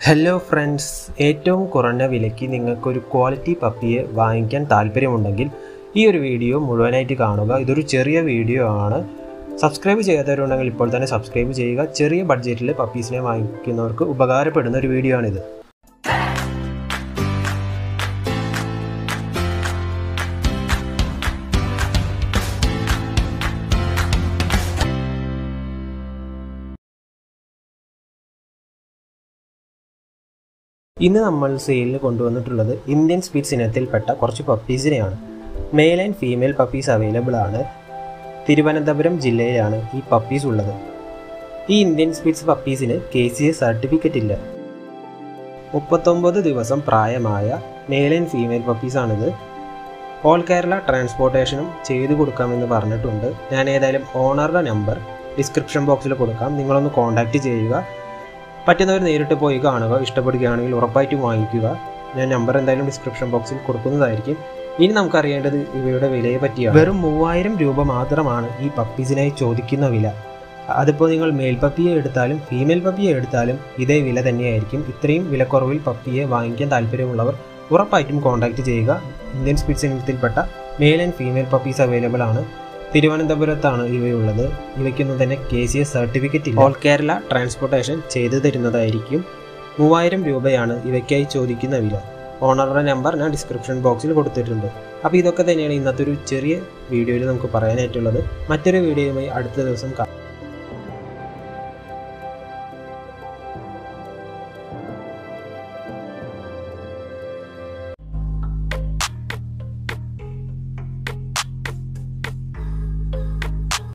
hello friends ഏറ്റവും കുറഞ്ഞ വിലയ്ക്ക് നിങ്ങൾക്കൊരു ക്വാളിറ്റി പപ്പിയെ വാങ്ങിക്കാൻ താല്പര്യമുണ്ടെങ്കിൽ ഈ ഒരു വീഡിയോ മുഴുവനായിട്ട് കാണുക ഇതൊരു ചെറിയ വീഡിയോ ആണ് സബ്സ്ക്രൈബ് ചെയ്യാത്തവരുണ്ടെങ്കിൽ ഇപ്പോൾ തന്നെ സബ്സ്ക്രൈബ് ചെയ്യുക ചെറിയ ബഡ്ജറ്റിൽ പപ്പീസിനെ വാങ്ങിക്കുന്നവർക്ക് ഉപകാരപ്പെടുന്ന ഒരു വീഡിയോ ആണിത് ഇന്ന് നമ്മൾ സെയിലിന് കൊണ്ടുവന്നിട്ടുള്ളത് ഇന്ത്യൻ സ്പീഡ്സ് ഇനത്തിൽപ്പെട്ട കുറച്ച് പപ്പീസിനെയാണ് male and female puppies available ആണ് തിരുവനന്തപുരം ജില്ലയിലാണ് ഈ പപ്പീസ് ഉള്ളത് ഈ ഇന്ത്യൻ സ്പീഡ്സ് പപ്പീസിന് കെ സി എ സർട്ടിഫിക്കറ്റ് ഇല്ല മുപ്പത്തൊമ്പത് ദിവസം പ്രായമായ മെയിൽ ആൻഡ് ഫീമെയിൽ പപ്പീസാണിത് ഓൾ കേരള ട്രാൻസ്പോർട്ടേഷനും ചെയ്തു കൊടുക്കാമെന്ന് പറഞ്ഞിട്ടുണ്ട് ഞാൻ ഏതായാലും ഓണറുടെ നമ്പർ ഡിസ്ക്രിപ്ഷൻ ബോക്സിൽ കൊടുക്കാം നിങ്ങളൊന്ന് കോൺടാക്റ്റ് ചെയ്യുക പറ്റുന്നവർ നേരിട്ട് പോയി കാണുക ഇഷ്ടപ്പെടുകയാണെങ്കിൽ ഉറപ്പായിട്ടും വാങ്ങിക്കുക ഞാൻ നമ്പർ എന്തായാലും ഡിസ്ക്രിപ്ഷൻ ബോക്സിൽ കൊടുക്കുന്നതായിരിക്കും ഇനി നമുക്കറിയേണ്ടത് ഇവയുടെ വിലയെ പറ്റിയാണ് വെറും മൂവായിരം രൂപ മാത്രമാണ് ഈ പപ്പീസിനായി ചോദിക്കുന്ന വില അതിപ്പോൾ നിങ്ങൾ മെയിൽ പപ്പിയെ എടുത്താലും ഫീമെയിൽ പപ്പിയെ എടുത്താലും ഇതേ വില തന്നെയായിരിക്കും ഇത്രയും വിലക്കുറവിൽ പപ്പിയെ വാങ്ങിക്കാൻ താല്പര്യമുള്ളവർ ഉറപ്പായിട്ടും കോൺടാക്റ്റ് ചെയ്യുക ഇന്ത്യൻ സ്പീഡ്സ് ഇനത്തിൽപ്പെട്ട male and female puppies available ആണ് തിരുവനന്തപുരത്താണ് ഇവയുള്ളത് ഇവയ്ക്കൊന്നും തന്നെ കെ സി എസ് സർട്ടിഫിക്കറ്റ് ഇല്ല ഓൾ കേരള ട്രാൻസ്പോർട്ടേഷൻ ചെയ്തു തരുന്നതായിരിക്കും മൂവായിരം രൂപയാണ് ഇവയ്ക്കായി ചോദിക്കുന്ന വില ഓണറുടെ നമ്പർ ഞാൻ ഡിസ്ക്രിപ്ഷൻ ബോക്സിൽ കൊടുത്തിട്ടുണ്ട് അപ്പോൾ ഇതൊക്കെ തന്നെയാണ് ഇന്നത്തെ ഒരു ചെറിയ വീഡിയോയിൽ നമുക്ക് പറയാനായിട്ടുള്ളത് മറ്റൊരു വീഡിയോയുമായി അടുത്ത ദിവസം കാണാം